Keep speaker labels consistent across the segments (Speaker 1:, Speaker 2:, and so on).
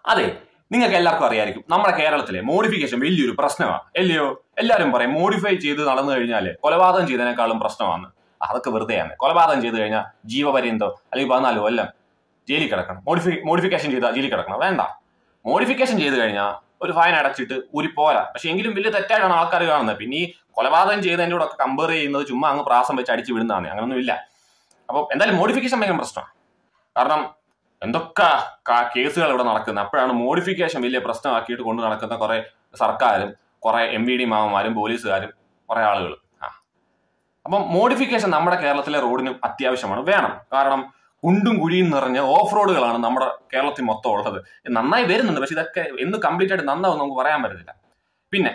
Speaker 1: അതെ നിങ്ങൾക്ക് എല്ലാവർക്കും അറിയായിരിക്കും നമ്മുടെ കേരളത്തിലെ മോഡിഫിക്കേഷൻ വലിയൊരു പ്രശ്നമാണ് അല്ലയോ എല്ലാവരും പറയും മോഡിഫൈ ചെയ്ത് നടന്നു കഴിഞ്ഞാൽ കൊലപാതകം ചെയ്തതിനേക്കാളും പ്രശ്നമാണ് അതൊക്കെ വെറുതെയാണ് കൊലപാതകം ചെയ്ത് കഴിഞ്ഞാൽ ജീവപര്യന്തോ അല്ലെങ്കിൽ പതിനാല് കൊല്ലം ജയിലിൽ കിടക്കണം മോഡിഫി മോഡിഫിക്കേഷൻ ചെയ്താൽ ജയിലിൽ കിടക്കണം വേണ്ട മോഡിഫിക്കേഷൻ ചെയ്ത് കഴിഞ്ഞാൽ ഒരു ഫൈൻ അടച്ചിട്ട് ഊരി പോരാ പക്ഷെ എങ്കിലും വലിയ തെറ്റായിട്ടാണ് ആൾക്കാർ കാണുന്നത് പിന്നെ ഈ കൊലപാതകം ചെയ്തതിൻ്റെ കൂടെ ഒക്കെ കമ്പയർ ചെയ്യുന്നത് ചുമ്മാ അങ്ങ് പ്രാസം വെച്ച് അടിച്ച് വിടുന്നതാണ് അങ്ങനൊന്നും ഇല്ല അപ്പോൾ എന്തായാലും മോഡിഫിക്കേഷൻ ഭയങ്കര പ്രശ്നമാണ് കാരണം എന്തൊക്കെ ക- കേസുകൾ ഇവിടെ നടക്കുന്നത് അപ്പോഴാണ് മോഡിഫിക്കേഷൻ വലിയ പ്രശ്നമാക്കിയിട്ട് കൊണ്ട് നടക്കുന്ന കുറെ സർക്കാരും കുറെ എം വി ഡി മാമന്മാരും പോലീസുകാരും കുറെ ആളുകൾ ആ അപ്പം മോഡിഫിക്കേഷൻ നമ്മുടെ കേരളത്തിലെ റോഡിനും അത്യാവശ്യമാണ് വേണം കാരണം കുണ്ടും കുഴിയും നിറഞ്ഞ ഓഫ് റോഡുകളാണ് നമ്മുടെ കേരളത്തിൽ മൊത്തം ഉള്ളത് നന്നായി വരുന്നുണ്ട് പക്ഷെ ഇതൊക്കെ എന്ന് കംപ്ലീറ്റ് ആയിട്ട് നന്നാവും നമുക്ക് പറയാൻ പറ്റത്തില്ല പിന്നെ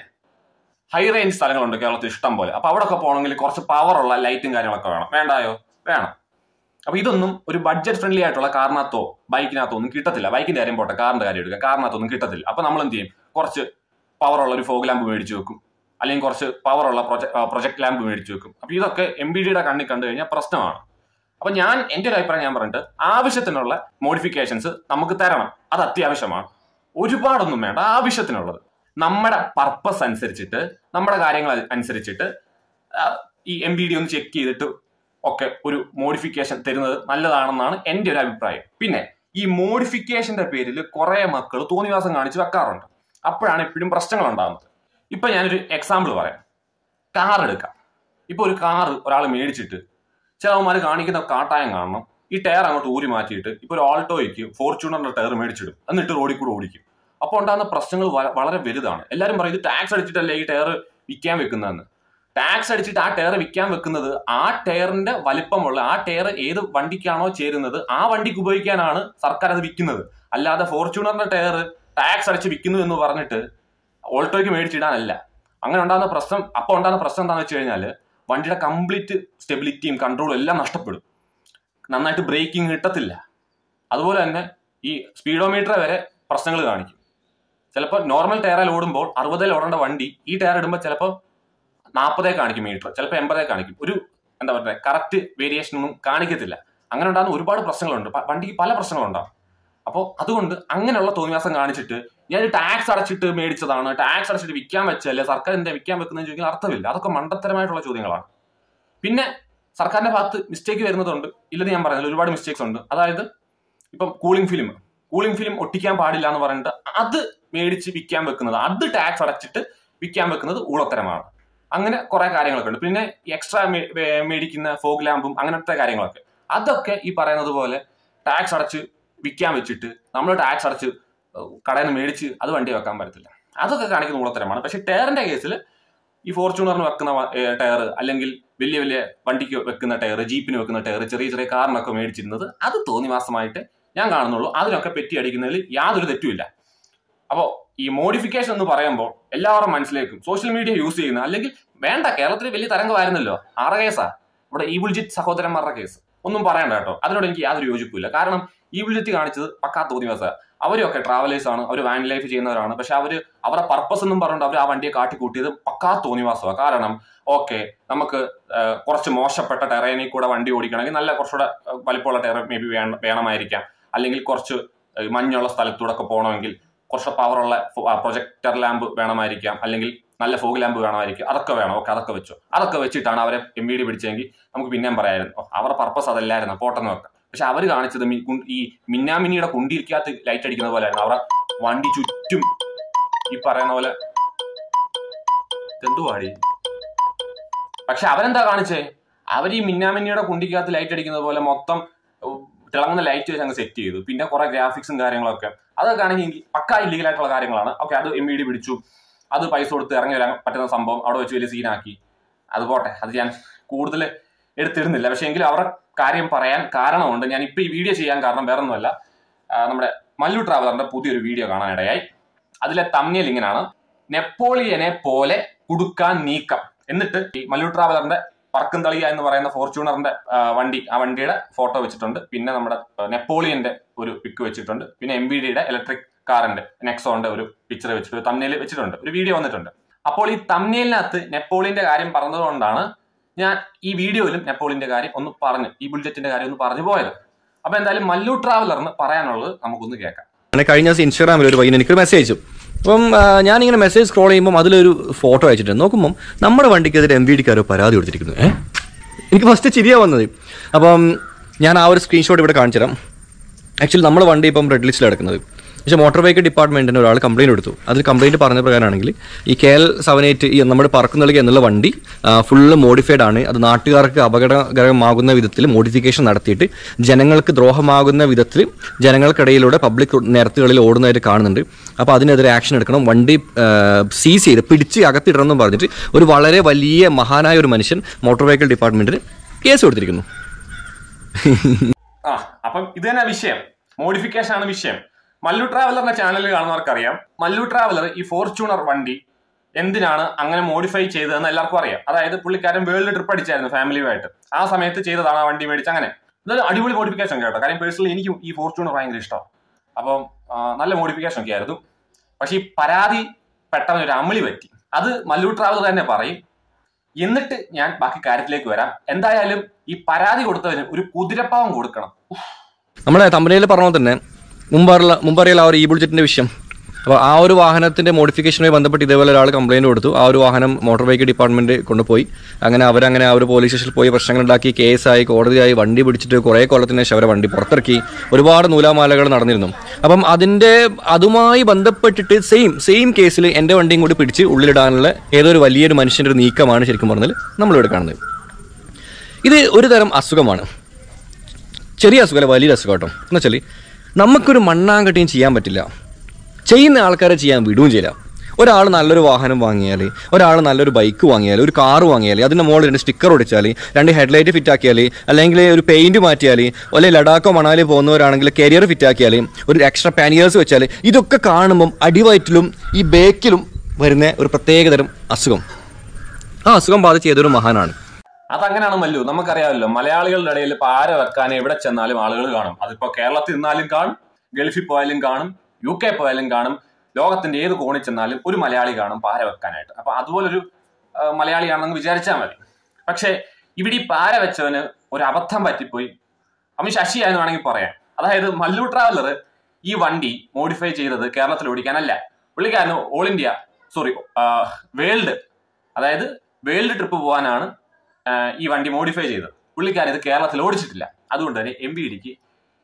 Speaker 1: ഹൈ റേഞ്ച് സ്ഥലങ്ങളുണ്ട് കേരളത്തിൽ ഇഷ്ടം പോലെ അപ്പൊ അവിടെ ഒക്കെ പോകണമെങ്കിൽ കുറച്ച് പവറുള്ള ലൈറ്റും കാര്യങ്ങളൊക്കെ വേണം വേണ്ടായോ വേണം അപ്പൊ ഇതൊന്നും ഒരു ബഡ്ജറ്റ് ഫ്രണ്ട്ലി ആയിട്ടുള്ള കാറിനകത്തോ ബൈക്കിനകത്തോ ഒന്നും കിട്ടത്തില്ല ബൈക്കിന്റെ കാര്യം പോട്ടെ കാറിന്റെ കാര്യം എടുക്കുക കാറിനകത്തൊന്നും കിട്ടത്തില്ല അപ്പൊ നമ്മൾ എന്ത് ചെയ്യും കുറച്ച് പവറുള്ള ഒരു ഫോഗ് ലാമ്പ് മേടിച്ചു വെക്കും അല്ലെങ്കിൽ കുറച്ച് പവറുള്ള പ്രൊജക്ട് ലാമ്പ് മേടിച്ചു വെക്കും അപ്പൊ ഇതൊക്കെ എം ബി ഡിയുടെ കണ്ണിൽ കണ്ടു കഴിഞ്ഞാൽ പ്രശ്നമാണ് അപ്പൊ ഞാൻ എന്റെ ഒരു അഭിപ്രായം ഞാൻ പറഞ്ഞിട്ട് ആവശ്യത്തിനുള്ള മോഡിഫിക്കേഷൻസ് നമുക്ക് തരണം അത് അത്യാവശ്യമാണ് ഒരുപാടൊന്നും വേണ്ട ആവശ്യത്തിനുള്ളത് നമ്മുടെ പർപ്പസ് അനുസരിച്ചിട്ട് നമ്മുടെ കാര്യങ്ങൾ അനുസരിച്ചിട്ട് ആ, ഈ എം ബി ഡി ഒന്ന് ചെക്ക് ചെയ്തിട്ട് ഒക്കെ ഒരു മോഡിഫിക്കേഷൻ തരുന്നത് നല്ലതാണെന്നാണ് എൻ്റെ ഒരു അഭിപ്രായം പിന്നെ ഈ മോഡിഫിക്കേഷന്റെ പേരിൽ കുറെ മക്കൾ തോന്നിവാസം കാണിച്ച് വെക്കാറുണ്ട് അപ്പോഴാണ് എപ്പോഴും പ്രശ്നങ്ങൾ ഉണ്ടാകുന്നത് ഇപ്പൊ ഞാനൊരു എക്സാമ്പിൾ പറയാം കാർ എടുക്കാം ഇപ്പൊ ഒരു കാർ ഒരാൾ മേടിച്ചിട്ട് ചിലവന്മാർ കാണിക്കുന്ന കാട്ടായം കാണണം ഈ ടയർ അങ്ങോട്ട് ഊരി മാറ്റിയിട്ട് ഇപ്പൊ ഒരു ഓൾട്ടോയ്ക്ക് ഫോർച്യൂണറിന്റെ ടയർ മേടിച്ചിടും എന്നിട്ട് റോഡിൽ കൂടെ ഓടിക്കും അപ്പോൾ ഉണ്ടാകുന്ന പ്രശ്നങ്ങൾ വ- വളരെ വലുതാണ് എല്ലാവരും പറയും ഇത് ടാക്സ് അടിച്ചിട്ടല്ലേ ഈ ടയർ വിൽക്കാൻ വെക്കുന്നതെന്ന് ടാക്സ് അടിച്ചിട്ട് ആ ടയർ വിൽക്കാൻ വെക്കുന്നത് ആ ടയറിന്റെ വലിപ്പമുള്ള ആ ടയർ ഏത് വണ്ടിക്കാണോ ചേരുന്നത് ആ വണ്ടിക്ക് ഉപയോഗിക്കാനാണ് സർക്കാർ അത് വിൽക്കുന്നത് അല്ലാതെ ഫോർച്യൂണറിന്റെ ടയർ ടാക്സ് അടിച്ച് വിൽക്കുന്നു എന്ന് പറഞ്ഞിട്ട് ഓൾട്ടോയ്ക്ക് മേടിച്ചിടാനല്ല അങ്ങനെ ഉണ്ടാകുന്ന പ്രശ്നം അപ്പോൾ ഉണ്ടാകുന്ന പ്രശ്നം എന്താണെന്ന് വെച്ച് കഴിഞ്ഞാൽ വണ്ടിയുടെ കംപ്ലീറ്റ് സ്റ്റെബിലിറ്റിയും കൺട്രോളും എല്ലാം നഷ്ടപ്പെടും നന്നായിട്ട് ബ്രേക്കിംഗ് കിട്ടത്തില്ല അതുപോലെ തന്നെ ഈ സ്പീഡോമീറ്റർ വരെ പ്രശ്നങ്ങൾ കാണിക്കും ചിലപ്പോൾ നോർമൽ ടയറിൽ ഓടുമ്പോൾ അറുപതിൽ ഓടേണ്ട വണ്ടി ഈ ടയർ ഇടുമ്പോൾ ചിലപ്പോൾ നാൽപ്പതേ കാണിക്കും മീറ്റർ ചിലപ്പോൾ എൺപതേ കാണിക്കും ഒരു എന്താ പറയുക കറക്റ്റ് വേരിയേഷൻ ഒന്നും കാണിക്കത്തില്ല അങ്ങനെ ഉണ്ടാകുന്ന ഒരുപാട് പ്രശ്നങ്ങളുണ്ട് പ- വണ്ടിക്ക് പല പ്രശ്നങ്ങളുണ്ടാവും അപ്പോൾ അതുകൊണ്ട് അങ്ങനെയുള്ള തോന്നിയാസം കാണിച്ചിട്ട് ഞാൻ ടാക്സ് അടച്ചിട്ട് മേടിച്ചതാണ് ടാക്സ് അടച്ചിട്ട് വിൽക്കാൻ വെച്ചല്ലേ സർക്കാർ എന്താ വിൽക്കാൻ വെക്കുന്നതെന്ന് ചോദിക്കാൻ അർത്ഥമില്ല അതൊക്കെ മണ്ടത്തരമായിട്ടുള്ള ചോദ്യങ്ങളാണ് പിന്നെ സർക്കാരിന്റെ ഭാഗത്ത് മിസ്റ്റേക്ക് വരുന്നതുണ്ട് ഇല്ലെന്ന് ഞാൻ പറയുന്നില്ല ഒരുപാട് മിസ്റ്റേക്സ് ഉണ്ട് അതായത് ഇപ്പം കൂളിംഗ് ഫിലിം കൂളിംഗ് ഫിലിം ഒട്ടിക്കാൻ പാടില്ല എന്ന് പറഞ്ഞിട്ട് അത് മേടിച്ച് വിൽക്കാൻ വെക്കുന്നത് അത് ടാക്സ് അടച്ചിട്ട് വിൽക്കാൻ വെക്കുന്നത് ഊളത്തരമാണ് അങ്ങനെ കുറെ കാര്യങ്ങളൊക്കെ ഉണ്ട് പിന്നെ എക്സ്ട്രാ മേടിക്കുന്ന ഫോഗ് ലാമ്പും അങ്ങനത്തെ കാര്യങ്ങളൊക്കെ അതൊക്കെ ഈ പറയുന്നത് പോലെ ടാക്സ് അടച്ച് വിൽക്കാൻ വെച്ചിട്ട് നമ്മൾ ടാക്സ് അടച്ച് ഏഹ് കടയിൽ നിന്ന് മേടിച്ച് അത് വണ്ടി വെക്കാൻ പറ്റത്തില്ല അതൊക്കെ കാണിക്കുന്ന ഊളത്തരമാണ് പക്ഷെ ടയറിന്റെ കേസിൽ ഈ ഫോർച്യൂണറിന് വെക്കുന്ന ടയർ അല്ലെങ്കിൽ വലിയ വലിയ വണ്ടിക്ക് വെക്കുന്ന ടയർ ജീപ്പിന് വെക്കുന്ന ടയർ ചെറിയ ചെറിയ കാറിനൊക്കെ മേടിച്ചിരുന്നത് അത് തോന്നിവാസമായിട്ട് ഞാൻ കാണുന്നുള്ളൂ അതിനൊക്കെ പെറ്റി അടിക്കുന്നതിൽ യാതൊരു തെറ്റുമില്ല അപ്പോൾ ഈ മോഡിഫിക്കേഷൻ എന്ന് പറയുമ്പോൾ എല്ലാവരും മനസ്സിലേക്കും സോഷ്യൽ മീഡിയ യൂസ് ചെയ്യുന്ന അല്ലെങ്കിൽ വേണ്ട കേരളത്തിൽ വലിയ തരംഗമായിരുന്നല്ലോ ആറ് കേസാ ഇവിടെ ഈ ബുൾജിറ്റ് സഹോദരന്മാരുടെ കേസ് ഒന്നും പറയണ്ട കേട്ടോ അതിനോട് എനിക്ക് യാതൊരു യോജിപ്പില്ല കാരണം ഈ ബുൾജിറ്റ് കാണിച്ചത് പക്കാ തോന്നിവാസ അവരൊക്കെ ട്രാവലേഴ്സ് ആണ് അവർ വാൻ ലൈഫ് ചെയ്യുന്നവരാണ് പക്ഷെ അവര് അവരുടെ പർപ്പസ് എന്നും പറഞ്ഞിട്ട് അവർ ആ വണ്ടിയെ കാട്ടിക്കൂട്ടിയത് പക്കാ തോന്നിവാസമാണ് കാരണം ഓക്കെ നമുക്ക് ആ, കുറച്ച് മോശപ്പെട്ട ടെറൈനിൽ കൂടെ വണ്ടി ഓടിക്കണമെങ്കിൽ നല്ല കുറച്ചുകൂടെ ആ, വലിപ്പമുള്ള ടയർ മേ ബി വേണമായിരിക്കാം അല്ലെങ്കിൽ കുറച്ച് ആ, മഞ്ഞുള്ള സ്ഥലത്തൂടെ ഒക്കെ പോകണമെങ്കിൽ കുറച്ച് പവറുള്ള പ്രൊജക്ടർ ലാമ്പ് വേണമായിരിക്കാം അല്ലെങ്കിൽ നല്ല ഫോഗ് ലാമ്പ് വേണമായിരിക്കും അതൊക്കെ വേണം ഓക്കെ അതൊക്കെ വെച്ചു അതൊക്കെ വെച്ചിട്ടാണ് അവരെ എം വി ഡി പിടിച്ചെങ്കിൽ നമുക്ക് പിന്നെയും പറയായിരുന്നു ഓ, അവരുടെ പർപ്പസ് അതല്ലായിരുന്നു പോട്ടെന്ന് വെക്കാം പക്ഷെ അവർ കാണിച്ചത് മി- കുൺ- ഈ മിന്നാമിനിയുടെ കുണ്ടിരിക്കകത്ത് ലൈറ്റ് അടിക്കുന്ന പോലെയായിരുന്നു അവരുടെ വണ്ടി ചുറ്റും ഈ പറയുന്ന പോലെ എന്തുവാടി പക്ഷെ അവരെന്താ കാണിച്ചേ അവർ ഈ മിന്നാമിന്നിയുടെ കുണ്ടിക്കകത്ത് ലൈറ്റ് അടിക്കുന്നത് പോലെ മൊത്തം ഉം, തിളങ്ങുന്ന ലൈറ്റ് വെച്ച് അങ്ങ് സെറ്റ് ചെയ്തു പിന്നെ കുറെ ഗ്രാഫിക്സും കാര്യങ്ങളൊക്കെ അതൊക്കെ ആണെങ്കിൽ പക്കാ ഇല്ലീഗൽ ആയിട്ടുള്ള കാര്യങ്ങളാണ് ഓക്കെ അത് എം ഇ ഡി പിടിച്ചു അത് പൈസ കൊടുത്ത് ഇറങ്ങി വരാൻ പറ്റുന്ന സംഭവം അവിടെ വെച്ച് വലിയ സീനാക്കി അത് പോട്ടെ അത് ഞാൻ കൂടുതൽ എടുത്തിരുന്നില്ല പക്ഷെ എങ്കിലും അവരുടെ കാര്യം പറയാൻ കാരണമുണ്ട് ഞാൻ ഇപ്പൊ ഈ വീഡിയോ ചെയ്യാൻ കാരണം വേറെ ഒന്നുമല്ല ആ, നമ്മുടെ മല്ലു ട്രാവലറിന്റെ പുതിയൊരു വീഡിയോ കാണാനിടയായി അതിലെ തമ്മിൽ ഇങ്ങനെയാണ് നെപ്പോളിയനെ പോലെ കുടുക്കാൻ നീക്കം എന്നിട്ട് ഈ മല്ലു ട്രാവലറിന്റെ പറക്കുംതളിയ എന്ന് പറയുന്ന ഫോർച്യൂണറിന്റെ ആ, വണ്ടി ആ വണ്ടിയുടെ ഫോട്ടോ വെച്ചിട്ടുണ്ട് പിന്നെ നമ്മുടെ ആ, നെപ്പോളിയന്റെ ഒരു പിക്ക് വെച്ചിട്ടുണ്ട് പിന്നെ എം ബി ഡിയുടെ ഇലക്ട്രിക് കാറിന്റെ നെക്സോന്റെ ഒരു പിക്ചർ വെച്ചിട്ട് ഒരു തമ്മിൽ വെച്ചിട്ടുണ്ട് ഒരു വീഡിയോ വന്നിട്ടുണ്ട് അപ്പോൾ ഈ തമ്മിലിനകത്ത് നെപ്പോളിയന്റെ കാര്യം പറഞ്ഞതുകൊണ്ടാണ് ഞാൻ ഈ വീഡിയോയിലും നെപ്പോളിയന്റെ കാര്യം ഒന്ന് പറഞ്ഞു ഈ ബുള്ളറ്റിന്റെ കാര്യം ഒന്ന് പറഞ്ഞു പോയത് അപ്പൊ എന്തായാലും മല്ലു ട്രാവലറിന് പറയാനുള്ളത് നമുക്കൊന്ന് കേൾക്കാം
Speaker 2: അങ്ങനെ കഴിഞ്ഞ ദിവസം ഇൻസ്റ്റാഗ്രാമിൽ ഒരു പയ്യൻ എനിക്കൊരു മെസ്സേജ് അയച്ചു അപ്പം ആ, ഞാനിങ്ങനെ മെസ്സേജ് സ്ക്രോൾ ചെയ്യുമ്പോൾ അതിലൊരു ഫോട്ടോ അയച്ചിട്ട് നോക്കുമ്പം നമ്മുടെ വണ്ടിക്കെതിരെ എം വി ഡിക്കാരോ പരാതി കൊടുത്തിരിക്കുന്നു ഏ എനിക്ക് ഫസ്റ്റ് ചിരിയാ വന്നത് അപ്പം ഞാൻ ആ ഒരു സ്ക്രീൻഷോട്ട് ഇവിടെ കാണിച്ചു തരാം ആക്ച്വലി നമ്മുടെ വണ്ടി ഇപ്പം റെഡ് ലിസ്റ്റിൽ കിടക്കുന്നത് പക്ഷേ മോട്ടോർ വെഹിക്കിൾ ഡിപ്പാർട്ട്മെൻറ്റിന് ഒരാൾ കംപ്ലയിൻറ്റ് കൊടുത്തു അതിൽ കംപ്ലയിൻറ്റ് പറഞ്ഞ പ്രകാരമാണെങ്കിൽ ഈ കെ എൽ സെവൻ എയ്റ്റ് ഈ നമ്മുടെ പറക്കുന്നിളകി എന്നുള്ള വണ്ടി ഫുള്ള് മോഡിഫൈഡ് ആണ് അത് നാട്ടുകാർക്ക് അപകടകരമാകുന്ന വിധത്തിൽ മോഡിഫിക്കേഷൻ നടത്തിയിട്ട് ജനങ്ങൾക്ക് ദ്രോഹമാകുന്ന വിധത്തിൽ ജനങ്ങൾക്കിടയിലൂടെ പബ്ലിക് നിരത്തുകളിൽ ഓടുന്നതായിട്ട് കാണുന്നുണ്ട് അപ്പോൾ അതിനെതിരെ ആക്ഷൻ എടുക്കണം വണ്ടി സീസ് ചെയ്ത് പിടിച്ച് അകത്തിടണം എന്ന് പറഞ്ഞിട്ട് ഒരു വളരെ വലിയ മഹാനായ ഒരു മനുഷ്യൻ മോട്ടോർ വെഹിക്കിൾ ഡിപ്പാർട്ട്മെൻറ്റിന് കേസ് കൊടുത്തിരിക്കുന്നു
Speaker 1: ആ അപ്പം ഇത് തന്നെ വിഷയം മോഡിഫിക്കേഷൻ ആണ് വിഷയം മല്ലു ട്രാവലറിന്റെ ചാനൽ കാണുന്നവർക്കറിയാം മല്ലു ട്രാവലർ ഈ ഫോർച്യൂണർ വണ്ടി എന്തിനാണ് അങ്ങനെ മോഡിഫൈ ചെയ്തതെന്ന് എല്ലാവർക്കും അറിയാം അതായത് പുള്ളിക്കാരൻ വേൾഡ് ട്രിപ്പ് അടിച്ചായിരുന്നു ഫാമിലിയുമായിട്ട് ആ സമയത്ത് ചെയ്തതാണ് ആ വണ്ടി മേടിച്ച് അങ്ങനെ ഇതൊരു അടിപൊളി മോഡിഫിക്കേഷൻ കേട്ടോ കാര്യം പേഴ്സണലി എനിക്കും ഈ ഫോർച്യൂണർ ഭയങ്കര ഇഷ്ടമാണ് അപ്പം ആ, നല്ല മോഡിഫിക്കേഷൻ ഒക്കെ ആയിരുന്നു പക്ഷെ ഈ പരാതി പെട്ടെന്ന് ഒരു അമളി പറ്റി അത് മല്ലു ട്രാവലർ തന്നെ പറയും എന്നിട്ട് ഞാൻ ബാക്കി കാര്യത്തിലേക്ക് വരാം എന്തായാലും ഈ പരാതി കൊടുത്തതിന് ഒരു കുതിരപ്പാവം കൊടുക്കണം
Speaker 2: നമ്മുടെ തമ്പനയിൽ പറഞ്ഞ പോലെ തന്നെ മുമ്പറിയുള്ള മുമ്പറിയുള്ള ആ ഒരു ഇ ബുൾജറ്റിൻ്റെ വിഷയം അപ്പോൾ ആ ഒരു വാഹനത്തിൻ്റെ മോഡിഫിക്കേഷനുമായി ബന്ധപ്പെട്ട് ഇതേപോലെ ഒരാൾ കംപ്ലയിൻറ്റ് കൊടുത്തു ആ ഒരു വാഹനം മോട്ടോർ വെഹിക്കിൾ ഡിപ്പാർട്ട്മെൻറ്റ് കൊണ്ടുപോയി അങ്ങനെ അവരങ്ങനെ ആ ഒരു പോലീസ് സ്റ്റേഷനിൽ പോയി പ്രശ്നങ്ങളുണ്ടാക്കി കേസായി കോടതിയായി വണ്ടി പിടിച്ചിട്ട് കുറേ കൊല്ലത്തിന് ശേഷം അവരെ വണ്ടി പുറത്തിറക്കി ഒരുപാട് നൂലാമാലകൾ നടന്നിരുന്നു അപ്പം അതിൻ്റെ അതുമായി ബന്ധപ്പെട്ടിട്ട് സെയിം സെയിം കേസിൽ എൻ്റെ വണ്ടിയും കൂടി പിടിച്ച് ഉള്ളിലിടാനുള്ള ഏതോ ഒരു വലിയൊരു മനുഷ്യൻ്റെ ഒരു നീക്കമാണ് ശരിക്കും പറഞ്ഞാൽ നമ്മളിവിടെ കാണുന്നത് ഇത് ഒരു തരം അസുഖമാണ് ചെറിയ അസുഖമല്ല വലിയൊരു അസുഖം കേട്ടോ എന്ന് വെച്ചാൽ നമുക്കൊരു മണ്ണാങ്കട്ടിയും ചെയ്യാൻ പറ്റില്ല ചെയ്യുന്ന ആൾക്കാരെ ചെയ്യാൻ വിടുകയും ചെയ്യില്ല ഒരാൾ നല്ലൊരു വാഹനം വാങ്ങിയാൽ ഒരാൾ നല്ലൊരു ബൈക്ക് വാങ്ങിയാൽ ഒരു കാർ വാങ്ങിയാൽ അതിൻ്റെ മുകളിൽ രണ്ട് സ്റ്റിക്കർ ഒടിച്ചാൽ രണ്ട് ഹെഡ്ലൈറ്റ് ഫിറ്റ് ആക്കിയാൽ അല്ലെങ്കിൽ ഒരു പെയിൻറ് മാറ്റിയാൽ അല്ലെങ്കിൽ ലഡാക്കോ മണാലി പോകുന്നവരാണെങ്കിൽ കരിയർ ഫിറ്റ് ആക്കിയാൽ ഒരു എക്സ്ട്രാ പാനിയേഴ്സ് വെച്ചാൽ ഇതൊക്കെ കാണുമ്പം അടിവയറ്റിലും ഈ ബേക്കിലും വരുന്ന ഒരു പ്രത്യേകതരം അസുഖം ആ അസുഖം ബാധിച്ച ഏതൊരു മഹാനാണ്
Speaker 1: അതങ്ങനെയാണ് മല്ലു നമുക്കറിയാമല്ലോ മലയാളികളുടെ ഇടയിൽ പാര വെക്കാൻ എവിടെ ചെന്നാലും ആളുകൾ കാണും അതിപ്പോ കേരളത്തിൽ നിന്നാലും കാണും ഗൾഫിൽ പോയാലും കാണും യു കെ പോയാലും കാണും ലോകത്തിന്റെ ഏത് കോണിൽ ചെന്നാലും ഒരു മലയാളി കാണും പാര വെക്കാനായിട്ട് അപ്പൊ അതുപോലൊരു ആ, മലയാളിയാണെന്ന് വിചാരിച്ചാൽ മതി പക്ഷേ ഇവിടെ ഈ പാര വെച്ചവന് ഒരു അബദ്ധം പറ്റിപ്പോയി അവൻ ശശിയായെന്ന് വേണമെങ്കിൽ പറയാം അതായത് മല്ലു ട്രാവലർ ഈ വണ്ടി മോഡിഫൈ ചെയ്തത് കേരളത്തിൽ ഓടിക്കാനല്ല പുള്ളിക്കാരന് ഓൾ ഇന്ത്യ സോറി വേൾഡ് അതായത് വേൾഡ് ട്രിപ്പ് പോകാനാണ് ആഹ് ഈ വണ്ടി മോഡിഫൈ ചെയ്തത് പുള്ളിക്കാരൻ ഇത് കേരളത്തിൽ ഓടിച്ചിട്ടില്ല അതുകൊണ്ട് തന്നെ എം ബി ഡിക്ക്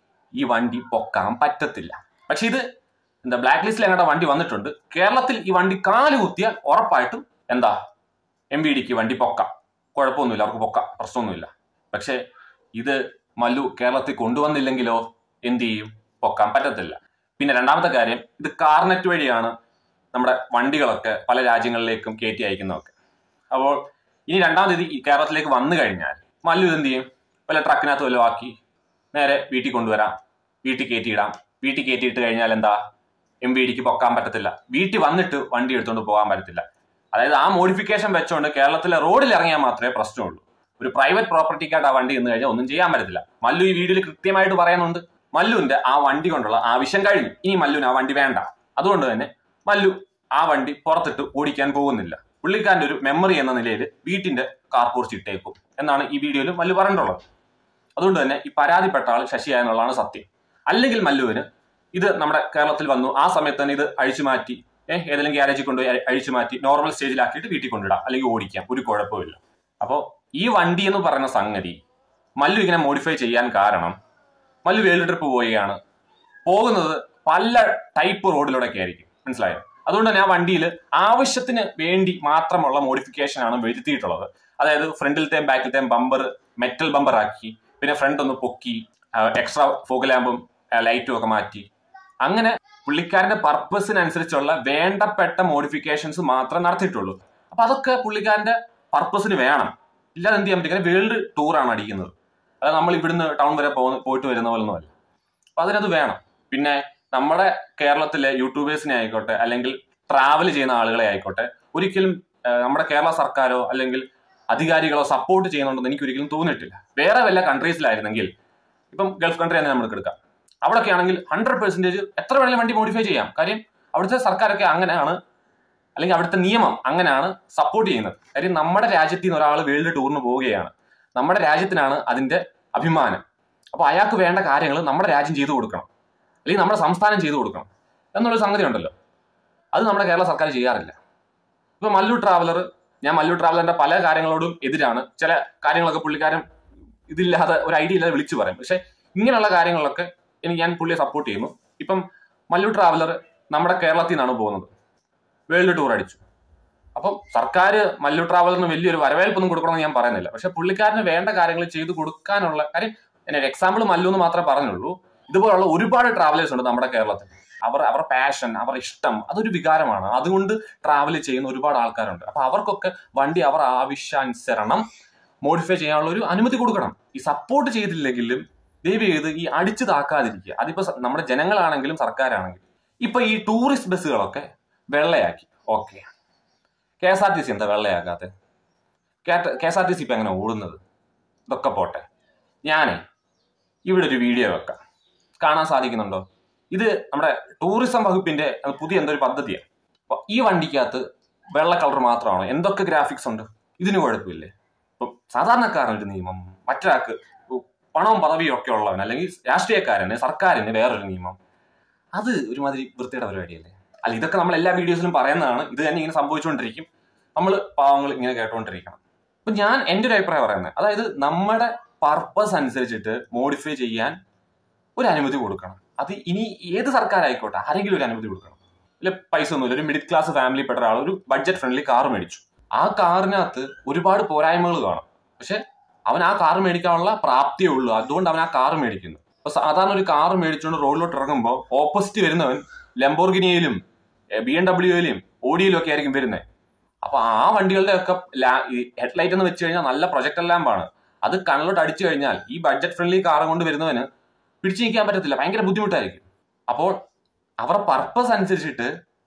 Speaker 1: ഈ വണ്ടി പൊക്കാൻ പറ്റത്തില്ല പക്ഷെ ഇത് എന്താ ബ്ലാക്ക് ലിസ്റ്റിൽ എങ്ങോട്ട് വണ്ടി വന്നിട്ടുണ്ട് കേരളത്തിൽ ഈ വണ്ടി കാല് കുത്തിയാൽ ഉറപ്പായിട്ടും എന്താ എം ബി ഡിക്ക് വണ്ടി പൊക്കാം കുഴപ്പമൊന്നുമില്ല അവർക്ക് പൊക്കാം പ്രശ്നമൊന്നുമില്ല പക്ഷെ ഇത് മല്ലു കേരളത്തിൽ കൊണ്ടുവന്നില്ലെങ്കിലോ എന്ത് ചെയ്യും പൊക്കാൻ പറ്റത്തില്ല പിന്നെ രണ്ടാമത്തെ കാര്യം ഇത് കാർനെറ്റ് വഴിയാണ് നമ്മുടെ വണ്ടികളൊക്കെ പല രാജ്യങ്ങളിലേക്കും കയറ്റി അയക്കുന്നതൊക്കെ അപ്പോൾ ഇനി രണ്ടാമത് ഇത് ഈ കേരളത്തിലേക്ക് വന്നു കഴിഞ്ഞാൽ മല്ലു ഇത് എന്ത് ചെയ്യും വല്ല ട്രക്കിനകത്ത് വല്ലതും ആക്കി നേരെ വീട്ടിൽ കൊണ്ടുവരാം വീട്ടിൽ കയറ്റിയിടാം വീട്ടിൽ കയറ്റിയിട്ട് കഴിഞ്ഞാൽ എന്താ എം ബി ഡിക്ക് പൊക്കാൻ പറ്റത്തില്ല വീട്ടിൽ വന്നിട്ട് വണ്ടി എടുത്തുകൊണ്ട് പോകാൻ പറ്റത്തില്ല അതായത് ആ മോഡിഫിക്കേഷൻ വെച്ചുകൊണ്ട് കേരളത്തിലെ റോഡിൽ ഇറങ്ങിയാൽ മാത്രമേ പ്രശ്നമുള്ളൂ ഒരു പ്രൈവറ്റ് പ്രോപ്പർട്ടിക്കായിട്ട് ആ വണ്ടി നിന്ന് കഴിഞ്ഞാൽ ഒന്നും ചെയ്യാൻ പറ്റത്തില്ല മല്ലു ഈ വീഡിയോയിൽ കൃത്യമായിട്ട് പറയുന്നുണ്ട് മല്ലുവിന്റെ ആ വണ്ടി കൊണ്ടുള്ള ആവശ്യം കഴിഞ്ഞു ഇനി മല്ലുവിന് ആ വണ്ടി വേണ്ട അതുകൊണ്ട് തന്നെ മല്ലു ആ വണ്ടി പുറത്തിട്ട് ഓടിക്കാൻ പോകുന്നില്ല പുള്ളിക്കാരന്റെ ഒരു മെമ്മറി എന്ന നിലയിൽ വീട്ടിന്റെ കാർ പോർച്ച് ഇട്ടേക്കും എന്നാണ് ഈ വീഡിയോയിൽ മല്ലു പറഞ്ഞിട്ടുള്ളത് അതുകൊണ്ട് തന്നെ ഈ പരാതിപ്പെട്ട ആൾ ശശിയായ എന്നുള്ളതാണ് സത്യം അല്ലെങ്കിൽ മല്ലുവിന് ഇത് നമ്മുടെ കേരളത്തിൽ വന്നു ആ സമയത്ത് തന്നെ ഇത് അഴിച്ചു മാറ്റി ഏഹ് ഏതെങ്കിലും ഗ്യാരേജിൽ കൊണ്ടുപോയി അഴി- അഴിച്ചു മാറ്റി നോർമൽ സ്റ്റേജിലാക്കിയിട്ട് വീട്ടിൽ കൊണ്ടിടാം അല്ലെങ്കിൽ ഓടിക്കാം ഒരു കുഴപ്പമില്ല അപ്പോൾ ഈ വണ്ടി എന്ന് പറയുന്ന സംഗതി മല്ലു ഇങ്ങനെ മോഡിഫൈ ചെയ്യാൻ കാരണം മല്ലു വേൾഡ് ട്രിപ്പ് പോവുകയാണ് പോകുന്നത് പല ടൈപ്പ് റോഡിലൂടെയൊക്കെ ആയിരിക്കും മനസ്സിലായോ അതുകൊണ്ട് തന്നെ ആ വണ്ടിയിൽ ആവശ്യത്തിന് വേണ്ടി മാത്രമുള്ള മോഡിഫിക്കേഷൻ ആണ് വരുത്തിയിട്ടുള്ളത് അതായത് ഫ്രണ്ടിലത്തെയും ബാക്കിലത്തെയും ബമ്പർ മെറ്റൽ ബമ്പർ ആക്കി പിന്നെ ഫ്രണ്ട് ഒന്ന് പൊക്കി എക്സ്ട്രാ ഫോഗ് ലാമ്പും ലൈറ്റും ഒക്കെ മാറ്റി അങ്ങനെ പുള്ളിക്കാരന്റെ പർപ്പസിനനുസരിച്ചുള്ള വേണ്ടപ്പെട്ട മോഡിഫിക്കേഷൻസ് മാത്രമേ നടത്തിയിട്ടുള്ളൂ അപ്പൊ അതൊക്കെ പുള്ളിക്കാരന്റെ പർപ്പസിന് വേണം ഇല്ലാതെ എന്ത് ചെയ്യാൻ പറ്റില്ല വേൾഡ് ടൂറാണ് അടിക്കുന്നത് അതായത് നമ്മൾ ഇവിടുന്ന് ടൗൺ വരെ പോകുന്ന പോയിട്ട് വരുന്ന പോലെ ഒന്നുമല്ല അപ്പൊ അതിനത് വേണം പിന്നെ നമ്മുടെ കേരളത്തിലെ യൂട്യൂബേഴ്സിനെ ആയിക്കോട്ടെ അല്ലെങ്കിൽ ട്രാവൽ ചെയ്യുന്ന ആളുകളെ ആയിക്കോട്ടെ ഒരിക്കലും ആ, നമ്മുടെ കേരള സർക്കാരോ അല്ലെങ്കിൽ അധികാരികളോ സപ്പോർട്ട് ചെയ്യുന്നുണ്ടെന്ന് എനിക്ക് ഒരിക്കലും തോന്നിയിട്ടില്ല വേറെ വല്ല കൺട്രീസിലായിരുന്നെങ്കിൽ ഇപ്പം ഗൾഫ് കൺട്രി തന്നെ നമുക്ക് എടുക്കാം അവിടെയൊക്കെ ആണെങ്കിൽ ഹൺഡ്രഡ് പെർസെന്റേജ് എത്ര വേണമെങ്കിലും വണ്ടി മോഡിഫൈ ചെയ്യാം കാര്യം അവിടുത്തെ സർക്കാരൊക്കെ അങ്ങനെയാണ് അല്ലെങ്കിൽ അവിടുത്തെ നിയമം അങ്ങനെയാണ് സപ്പോർട്ട് ചെയ്യുന്നത് കാര്യം നമ്മുടെ രാജ്യത്തിൽ നിന്ന് ഒരാൾ വേൾഡ് ടൂറിന് പോവുകയാണ് നമ്മുടെ രാജ്യത്തിനാണ് അതിന്റെ അഭിമാനം അപ്പൊ അയാൾക്ക് വേണ്ട കാര്യങ്ങൾ നമ്മുടെ രാജ്യം ചെയ്തു കൊടുക്കണം അല്ലെങ്കിൽ നമ്മുടെ സംസ്ഥാനം ചെയ്തു കൊടുക്കണം എന്നുള്ളൊരു സംഗതി ഉണ്ടല്ലോ അത് നമ്മുടെ കേരള സർക്കാർ ചെയ്യാറില്ല ഇപ്പൊ മല്ലു ട്രാവലർ ഞാൻ മല്ലു ട്രാവലറിന്റെ പല കാര്യങ്ങളോടും എതിരാണ് ചില കാര്യങ്ങളൊക്കെ പുള്ളിക്കാരൻ ഇതില്ലാതെ ഒരു ഐഡിയ ഇല്ലാതെ വിളിച്ചു പറയും പക്ഷെ ഇങ്ങനെയുള്ള കാര്യങ്ങളിലൊക്കെ എനിക്ക് ഞാൻ പുള്ളിയെ സപ്പോർട്ട് ചെയ്യുന്നു ഇപ്പം മല്ലു ട്രാവലർ നമ്മുടെ കേരളത്തിൽ നിന്നാണ് പോകുന്നത് വേൾഡ് ടൂർ അടിച്ചു അപ്പം സർക്കാർ മല്ലു ട്രാവലറിന് വലിയൊരു വരവേൽപ്പൊന്നും കൊടുക്കണമെന്ന് ഞാൻ പറയുന്നില്ല പക്ഷെ പുള്ളിക്കാരന് വേണ്ട കാര്യങ്ങൾ ചെയ്തു കൊടുക്കാനുള്ള കാര്യം ഞാൻ എക്സാമ്പിൾ മല്ലു എന്ന് മാത്രമേ പറഞ്ഞുള്ളൂ ഇതുപോലുള്ള ഒരുപാട് ട്രാവലേഴ്സ് ഉണ്ട് നമ്മുടെ കേരളത്തിൽ അവർ അവരുടെ പാഷൻ അവരുടെ ഇഷ്ടം അതൊരു വികാരമാണ് അതുകൊണ്ട് ട്രാവൽ ചെയ്യുന്ന ഒരുപാട് ആൾക്കാരുണ്ട് അപ്പൊ അവർക്കൊക്കെ വണ്ടി അവർ ആവശ്യാനുസരണം മോഡിഫൈ ചെയ്യാനുള്ള ഒരു അനുമതി കൊടുക്കണം ഈ സപ്പോർട്ട് ചെയ്തില്ലെങ്കിലും ദയവ് ചെയ്ത് ഈ അടിച്ചു താക്കാതിരിക്കുക അതിപ്പോ സ- നമ്മുടെ ജനങ്ങളാണെങ്കിലും സർക്കാരാണെങ്കിലും ഇപ്പൊ ഈ ടൂറിസ്റ്റ് ബസ്സുകളൊക്കെ വെള്ളയാക്കി okay K S R T C എന്താ വെള്ളയാക്കാത്തെ K S R T C ഇപ്പൊ എങ്ങനെ ഓടുന്നത് ഇതൊക്കെ പോട്ടെ ഞാനേ ഇവിടെ ഒരു വീഡിയോ വെക്കാം കാണാൻ സാധിക്കുന്നുണ്ടോ ഇത് നമ്മുടെ ടൂറിസം വകുപ്പിന്റെ പുതിയ എന്തോ ഒരു പദ്ധതിയാണ് അപ്പൊ ഈ വണ്ടിക്കകത്ത് വെള്ള കളർ മാത്രമാണോ എന്തൊക്കെ ഗ്രാഫിക്സ് ഉണ്ട് ഇതിന് കുഴപ്പമില്ലേ ഇപ്പൊ സാധാരണക്കാരനൊരു നിയമം മറ്റൊരാൾക്ക് പണവും പദവിയും ഒക്കെ ഉള്ളവൻ അല്ലെങ്കിൽ രാഷ്ട്രീയക്കാരന് സർക്കാരിന് വേറൊരു നിയമം അത് ഒരുമാതിരി വൃത്തിയുടെ പരിപാടിയല്ലേ അല്ല ഇതൊക്കെ നമ്മൾ എല്ലാ വീഡിയോസിലും പറയുന്നതാണ് ഇത് തന്നെ ഇങ്ങനെ സംഭവിച്ചുകൊണ്ടിരിക്കും നമ്മൾ പാവങ്ങൾ ഇങ്ങനെ കേട്ടുകൊണ്ടിരിക്കണം അപ്പൊ ഞാൻ എൻ്റെ ഒരു അഭിപ്രായം പറയുന്നത് അതായത് നമ്മുടെ പർപ്പസ് അനുസരിച്ചിട്ട് മോഡിഫൈ ചെയ്യാൻ ഒരു അനുമതി കൊടുക്കണം അത് ഇനി ഏത് സർക്കാരായിക്കോട്ടെ ആരെങ്കിലും ഒരു അനുമതി കൊടുക്കണം ഇല്ല പൈസ ഒന്നുമില്ല ഒരു മിഡിൽ ക്ലാസ് ഫാമിലി പെട്ട ഒരാൾ ഒരു ബഡ്ജറ്റ് ഫ്രണ്ട്ലി കാർ മേടിച്ചു ആ കാറിനകത്ത് ഒരുപാട് പോരായ്മകൾ കാണും പക്ഷെ അവൻ ആ കാർ മേടിക്കാനുള്ള പ്രാപ്തിയേ ഉള്ളൂ അതുകൊണ്ട് അവൻ ആ കാർ മേടിക്കുന്നു അപ്പൊ സാധാരണ ഒരു കാർ മേടിച്ചുകൊണ്ട് റോഡിലോട്ട് ഇറങ്ങുമ്പോൾ ഓപ്പോസിറ്റ് വരുന്നവൻ ലംബോർഗിനിയിലും ബി എം ഡബ്ല്യുയിലും ഓഡിയിലും ഒക്കെ ആയിരിക്കും വരുന്നത് അപ്പൊ ആ വണ്ടികളുടെ ഒക്കെ ഹെഡ്ലൈറ്റ് എന്ന് വെച്ച് കഴിഞ്ഞാൽ നല്ല പ്രൊജക്ടർ ലാമ്പാണ് അത് കണ്ണിലോട്ട് അടിച്ചു കഴിഞ്ഞാൽ ഈ ബഡ്ജറ്റ് ഫ്രണ്ട്ലി കാർ കൊണ്ട് വരുന്നവന് പിടിച്ചു നിൽക്കാൻ പറ്റത്തില്ല ഭയങ്കര ബുദ്ധിമുട്ടായിരിക്കും അപ്പോൾ അവരുടെ പർപ്പസ് അനുസരിച്ചിട്ട്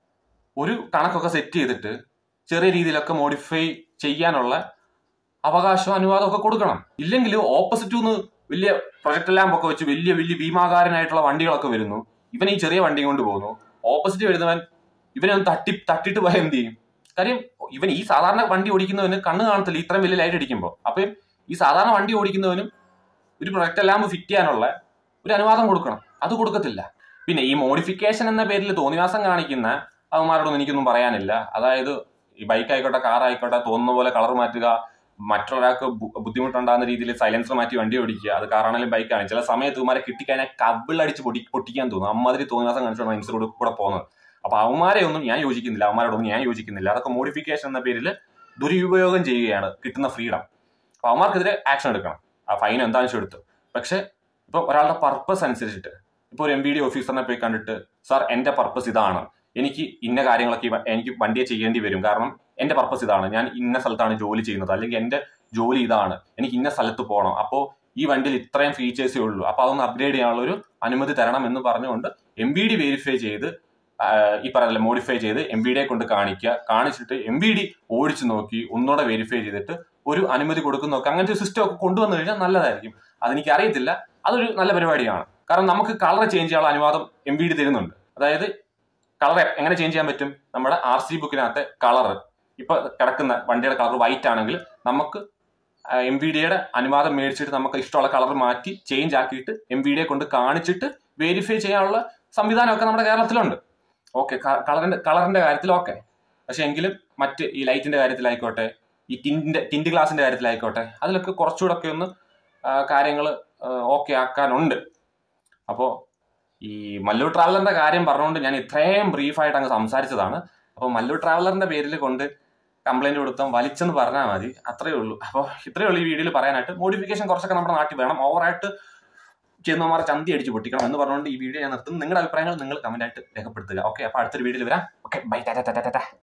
Speaker 1: ഒരു കണക്കൊക്കെ സെറ്റ് ചെയ്തിട്ട് ചെറിയ രീതിയിലൊക്കെ മോഡിഫൈ ചെയ്യാനുള്ള അവകാശവും അനുവാദം ഒക്കെ കൊടുക്കണം ഇല്ലെങ്കിൽ ഓപ്പോസിറ്റ് നിന്ന് വലിയ പ്രൊജക്ട് ലാമ്പൊക്കെ വെച്ച് വലിയ വലിയ ഭീമാകാരനായിട്ടുള്ള വണ്ടികളൊക്കെ വരുന്നു ഇവൻ ഈ ചെറിയ വണ്ടി കൊണ്ട് പോകുന്നു ഓപ്പോസിറ്റ് വരുന്നവൻ ഇവനെ ഒന്ന് തട്ടി തട്ടിട്ട് പോയാൽ എന്ത് ചെയ്യും കാര്യം ഇവൻ ഈ സാധാരണ വണ്ടി ഓടിക്കുന്നവന് കണ്ണ് കാണത്തില്ല ഇത്രയും വലിയ ലൈറ്റ് അടിക്കുമ്പോൾ അപ്പം ഈ സാധാരണ വണ്ടി ഓടിക്കുന്നവനും ഒരു പ്രൊജക്ട് ലാമ്പ് ഫിറ്റ് ചെയ്യാനുള്ള ഒരു അനുവാദം കൊടുക്കണം അത് കൊടുക്കത്തില്ല പിന്നെ ഈ മോഡിഫിക്കേഷൻ എന്ന പേരിൽ തോന്നിവാസം കാണിക്കുന്ന അവന്മാരോടൊന്നും എനിക്കൊന്നും പറയാനില്ല അതായത് ഈ ബൈക്ക് ആയിക്കോട്ടെ കാർ ആയിക്കോട്ടെ തോന്നുന്ന പോലെ കളർ മാറ്റുക മറ്റൊരാൾക്ക് ബു- ബുദ്ധിമുട്ടുണ്ടാകുന്ന രീതിയിൽ സൈലൻസർ മാറ്റി വണ്ടി ഓടിക്കുക അത് കാറാണെങ്കിലും ബൈക്കാണ് ചില സമയത്ത് ഇവന്മാരെ കിട്ടിക്കഴിഞ്ഞാൽ കബിളടിച്ച് പൊടി പൊട്ടിക്കാൻ തോന്നും അമ്മാതിരി തോന്നിവാസം കാണിച്ചുകൊണ്ട് മനുഷ്യർ കൂടെ കൂടെ പോകുന്നത് അപ്പൊ അവന്മാരെ ഒന്നും ഞാൻ യോജിക്കുന്നില്ല അവന്മാരോടൊന്നും ഞാൻ യോജിക്കുന്നില്ല അതൊക്കെ മോഡിഫിക്കേഷൻ എന്ന പേരിൽ ദുരുപയോഗം ചെയ്യുകയാണ് കിട്ടുന്ന ഫ്രീഡം അപ്പൊ അവന്മാർക്കെതിരെ ആക്ഷൻ എടുക്കണം ആ ഫൈൻ എന്താണെന്ന് വെച്ചാൽ എടുത്തു പക്ഷെ ഇപ്പൊ ഒരാളുടെ പർപ്പസ് അനുസരിച്ചിട്ട് ഇപ്പൊ ഒരു എം ബി ഡി ഓഫീസറിനെ പോയി കണ്ടിട്ട് സാർ എന്റെ പർപ്പസ് ഇതാണ് എനിക്ക് ഇന്ന കാര്യങ്ങളൊക്കെ ഈ വ- എനിക്ക് വണ്ടിയെ ചെയ്യേണ്ടി വരും കാരണം എന്റെ പർപ്പസ് ഇതാണ് ഞാൻ ഇന്ന സ്ഥലത്താണ് ജോലി ചെയ്യുന്നത് അല്ലെങ്കിൽ എന്റെ ജോലി ഇതാണ് എനിക്ക് ഇന്ന സ്ഥലത്ത് പോകണം അപ്പോൾ ഈ വണ്ടിയിൽ ഇത്രയും ഫീച്ചേഴ്സേ ഉള്ളൂ അപ്പൊ അതൊന്ന് അപ്ഗ്രേഡ് ചെയ്യാനുള്ള ഒരു അനുമതി തരണം എന്ന് പറഞ്ഞുകൊണ്ട് എം ബി ഡി വെരിഫൈ ചെയ്ത് ആ, ഈ പറഞ്ഞ മോഡിഫൈ ചെയ്ത് എം ബി ഡിയെ കൊണ്ട് കാണിക്കുക കാണിച്ചിട്ട് എം ബി ഡി ഓടിച്ചു നോക്കി ഒന്നുകൂടെ വെരിഫൈ ചെയ്തിട്ട് ഒരു അനുമതി കൊടുക്കുന്നൊക്കെ അങ്ങനത്തെ ഒരു സിസ്റ്റം ഒക്കെ കൊണ്ടുവന്നു കഴിഞ്ഞാൽ നല്ലതായിരിക്കും അതെനിക്ക് അറിയത്തില്ല അതൊരു നല്ല പരിപാടിയാണ് കാരണം നമുക്ക് കളർ ചേഞ്ച് ചെയ്യാനുള്ള അനുവാദം എം ബി ഡി തരുന്നുണ്ട് അതായത് കളർ എങ്ങനെ ചേഞ്ച് ചെയ്യാൻ പറ്റും നമ്മുടെ ആർ സി ബുക്കിനകത്തെ കളർ ഇപ്പൊ കിടക്കുന്ന വണ്ടിയുടെ കളർ വൈറ്റ് ആണെങ്കിൽ നമുക്ക് എം ബി ഡിയുടെ അനുവാദം മേടിച്ചിട്ട് നമുക്ക് ഇഷ്ടമുള്ള കളർ മാറ്റി ചേഞ്ച് ആക്കിയിട്ട് എം ബി ഡിയെ കൊണ്ട് കാണിച്ചിട്ട് വെരിഫൈ ചെയ്യാനുള്ള സംവിധാനമൊക്കെ നമ്മുടെ കേരളത്തിലുണ്ട് ഓക്കെ കളറിന്റെ കളറിന്റെ കാര്യത്തിൽ ഓക്കെ പക്ഷെ എങ്കിലും മറ്റ് ഈ ലൈറ്റിന്റെ കാര്യത്തിലായിക്കോട്ടെ ഈ ടിൻറ്റിന്റെ ടിൻറ്റ് ഗ്ലാസിന്റെ കാര്യത്തിലായിക്കോട്ടെ അതിലൊക്കെ കുറച്ചുകൂടെ ഒക്കെ ഒന്ന് കാര്യങ്ങൾ ഓക്കെ ആക്കാനുണ്ട് അപ്പോൾ ഈ മല്ലു ട്രാവലറിന്റെ കാര്യം പറഞ്ഞുകൊണ്ട് ഞാൻ ഇത്രയും ബ്രീഫായിട്ട് അങ്ങ് സംസാരിച്ചതാണ് അപ്പോൾ മല്ലു ട്രാവലറിന്റെ പേരിൽ കൊണ്ട് കംപ്ലൈന്റ് കൊടുത്താൽ വലിച്ചെന്ന് പറഞ്ഞാൽ മതി അത്രയേ ഉള്ളൂ അപ്പോൾ ഇത്രയേ ഉള്ളൂ ഈ വീഡിയോയിൽ പറയാനായിട്ട് മോഡിഫിക്കേഷൻ കുറച്ചൊക്കെ നമ്മുടെ നാട്ടിൽ വേണം ഓവറായിട്ട് ചെയ്യുന്നവന്മാർ ചന്തി അടിച്ച് പൊട്ടിക്കണം എന്ന് പറഞ്ഞുകൊണ്ട് ഈ വീഡിയോ ഞാൻ നിർത്തുന്നു നിങ്ങളുടെ അഭിപ്രായങ്ങൾ നിങ്ങൾ കമന്റ് ആയിട്ട് രേഖപ്പെടുത്തുക ഓക്കെ അപ്പോൾ അടുത്തൊരു വീഡിയോയിൽ വരാം okay bye tata tata Tata